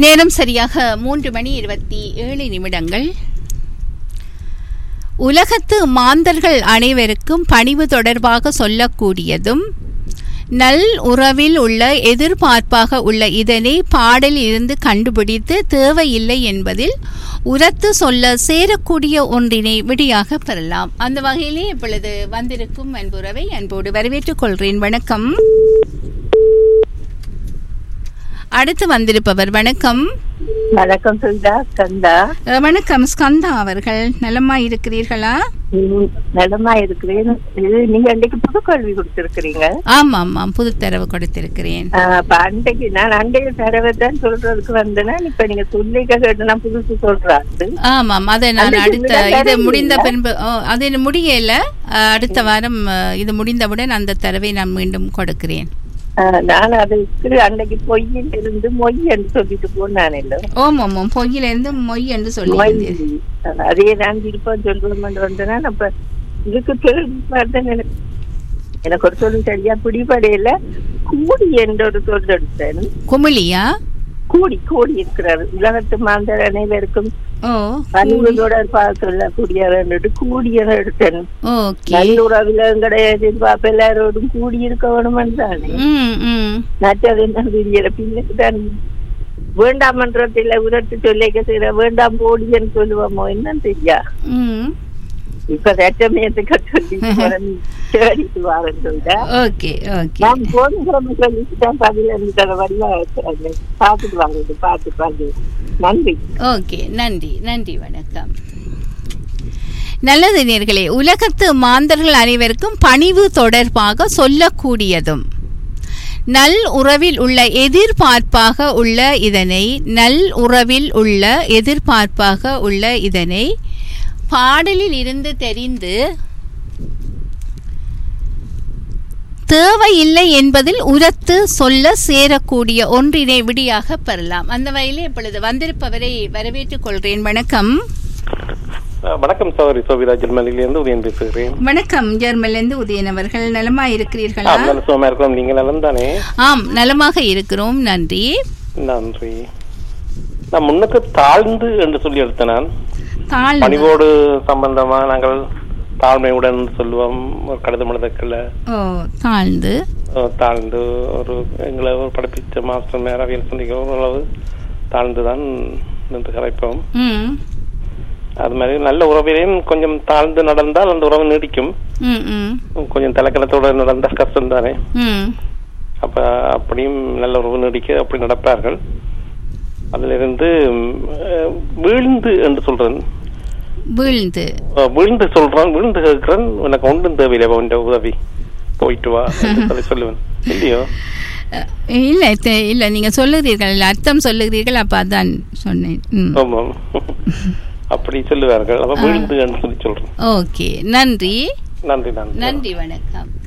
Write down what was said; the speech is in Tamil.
நேரம் சரியாக மூன்று மணி இருபத்தி ஏழு நிமிடங்கள் உலகத்து மாந்தர்கள் அனைவருக்கும் பணிவு தொடர்பாக சொல்லக்கூடியதும் நல் உறவில் உள்ள எதிர்பார்ப்பாக உள்ள இதனை பாடலில் இருந்து கண்டுபிடித்து தேவையில்லை என்பதில் உரத்து சொல்ல சேரக்கூடிய ஒன்றினை விடியாக பெறலாம் அந்த வகையிலே இப்பொழுது வந்திருக்கும் அன்புறவை அன்போடு வரவேற்றுக் கொள்கிறேன் வணக்கம் அடுத்து வந்திருப்பவர் வணக்கம் வணக்கம் சுந்தா கந்தா அஹ், வணக்கம் ஸ்கந்தா அவர்கள் நலமா இருக்கிறீர்களா ம், நலமா இருக்கிறேன் இது நீங்க அன்றைக்கு புது கல்வி கொடுத்திருக்கிறீங்க ஆமாம் ஆமாம் புது தரவு கொடுத்திருக்கிறேன் ஆஹ், அப்ப அன்றைக்கு நான் அண்டைய தடவை தான் சொல்றதுக்கு வந்தேன்னா இப்ப நீங்க சொல்லிக்க கேட்டு நான் புதுசு சொல்றாரு ஆமாம் அதை நான் அதுக்கு அடுத்த முன்னாடி இது தரவு முடிந்த இல்ல? பின்பு ஓ, அது இன்னும் முடியல அஹ், அடுத்த வாரம் அஹ், இது முடிந்தவுடன் அந்த தரவை நான் மீண்டும் கொடுக்கிறேன் ஆஹ், நான் அதுக்கு அன்றைக்கு பொய்யில் இருந்து மொய் என்று சொல்லிட்டு போனான் இல்ல ஓம் ஓம் ஓம் பொய்யிலிருந்து மொய் என்று சொல்லி மொய் அதே நான் இருப்போம் சொல்றோம் வந்தேன்னா அப்ப இதுக்கு கேள்வி பார்த்தேன் எனக்கு எனக்கு ஒரு சொல்லு சரியா பிடிபடையில கூடி என்ற ஒரு சொல் எடுத்தேன் குமிழியா கூடி கூடி இருக்கிறார் உலகத்து மாந்தர் அனைவருக்கும் ஓ அறிவுகளோட சொல்லக்கூடியவர் கூடிய எடுத்தேன் ஓகே நல்லுறவில் எங்கட எதிர்பார்ப்பு எல்லாரோடும் கூடி இருக்க வேணுமென்னு தானே ம் ம் மற்றது என்ன தெரியல பின்னுக்கு தான் வேண்டாமன்றத்தில உரத்து சொல்லிக்க செய்யற வேண்டாம் போடின்னு சொல்லுவோமோ என்னன்னு தெரியா ம் இப்ப ரச்சமயத்துக்கு சொல்லி தேடிட்டு வாரேன் சொல்லிட்டா ஓகே ஓகே நான் போன சொல்லிட்டு தான் பதில் இருந்துட்டு வழியா பார்த்துட்டு வாங்க பார்த்து பார்த்து நன்றி ஓகே நன்றி நன்றி வணக்கம் நல்லது நேர்களே உலகத்து மாந்தர்கள் அனைவருக்கும் பணிவு தொடர்பாக சொல்லக்கூடியதும் நல் உறவில் உள்ள எதிர்பார்ப்பாக உள்ள இதனை நல் உறவில் உள்ள எதிர்பார்ப்பாக உள்ள இதனை பாடலில் இருந்து தெரிந்து தேவையில்லை என்பதில் உரத்து சொல்ல சேரக்கூடிய ஒன்றினை விடியாக பெறலாம் அந்த வகையிலே இப்பொழுது வந்திருப்பவரை வரவேற்றுக் கொள்கிறேன் வணக்கம் அஹ் வணக்கம் சௌரி சோபிரா ஜெர்மனிலிருந்து உதயன் பேசுகிறேன் வணக்கம் ஜெர்மனிலிருந்து உதயன் அவர்கள் நலமா இருக்கிறீர்களா ஆம், நல்ல சுகமா இருக்கிறோம் நீங்க நலம் தானே ஆம் நலமாக இருக்கிறோம் நன்றி நன்றி நான் முன்னுக்கு தாழ்ந்து என்று சொல்லி எடுத்தேன் நான் தாழ்ந்து பணிவோடு சம்பந்தமா நாங்கள் தாழ்மையுடன் சொல்லுவோம் ஒரு கடிதம் எழுதக்கல ஓ தாழ்ந்து தாழ்ந்து ஒரு எங்களை ஒரு படிப்பிச்ச மாஸ்டர் மேரவியல் சந்திக்க ஓரளவு தாழ்ந்து தான் நின்று கரைப்போம் ம் அது மாதிரி நல்ல உறவிலையும் கொஞ்சம் தாழ்ந்து நடந்தால் அந்த உறவு நீடிக்கும் ம் ம் கொஞ்சம் தலைக்கணத்தோட நடந்தால் கஷ்டம் தானே ம் அப்ப அப்படியும் நல்ல உறவு நீடிக்க அப்படி நடப்பார்கள் அதிலிருந்து ம், அஹ், வீழ்ந்து என்று சொல்றேன் வீழ்ந்து அஹ், வீழ்ந்து சொல்றான் வீழ்ந்து கேட்கிறேன் உனக்கு ஒன்றும் தேவையில்லை உன் உதவி போயிட்டு வா என்று சொல்லி சொல்லுவேன் இல்லையோ அஹ், இல்ல தெ- இல்ல நீங்க சொல்லுகிறீர்கள் இல்ல, அர்த்தம் சொல்லுகிறீர்கள் அப்ப அதான் சொன்னேன் ம் ஆமாம் அப்படி சொல்லுவார்கள் அப்ப வீழ்ந்து என்று சொல்லி சொல்றேன் ஓகே நன்றி நன்றி நன்றி நன்றி வணக்கம்